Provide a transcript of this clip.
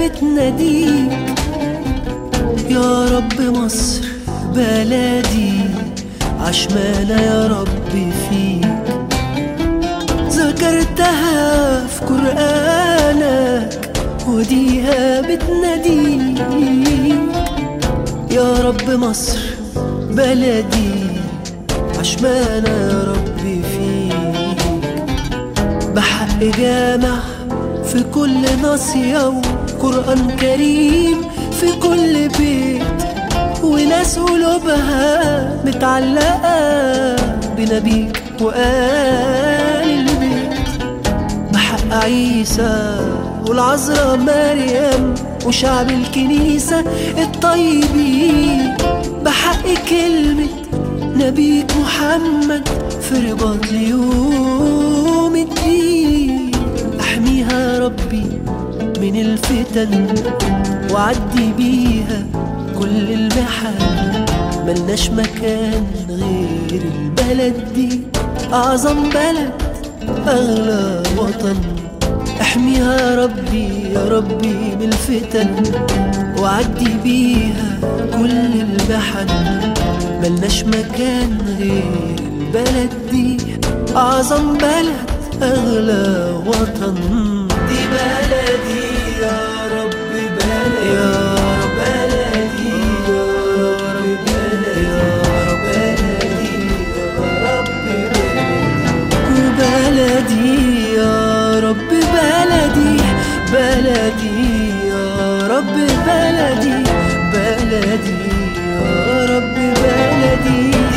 بتناديك يا رب مصر بلدي عشمانة يا رب فيك ذكرتها في قرآنك وديها بتناديك يا رب مصر بلدي عشمانة يا رب فيك بحق جامع في كل ناصية وقرآن كريم في كل بيت وناس قلوبها متعلقة بنبيك وآل البيت بحق عيسى والعذراء مريم وشعب الكنيسة الطيبين بحق كلمة نبيك محمد في رباط ليوم الدين احميها يا ربي من الفتن وعدي بيها كل المحن ملناش مكان غير البلد دي أعظم بلد أغلى وطن احميها يا ربي يا ربي من الفتن وعدي بيها كل المحن ملناش مكان غير البلد دي أعظم بلد أغلى وطن دي بلدي يا رب بلدي يا رب بلدي يا رب بلدي يا رب بلدي يا رب بلدي يا رب بلدي بلدي يا رب بلدي بلدي يا رب بلدي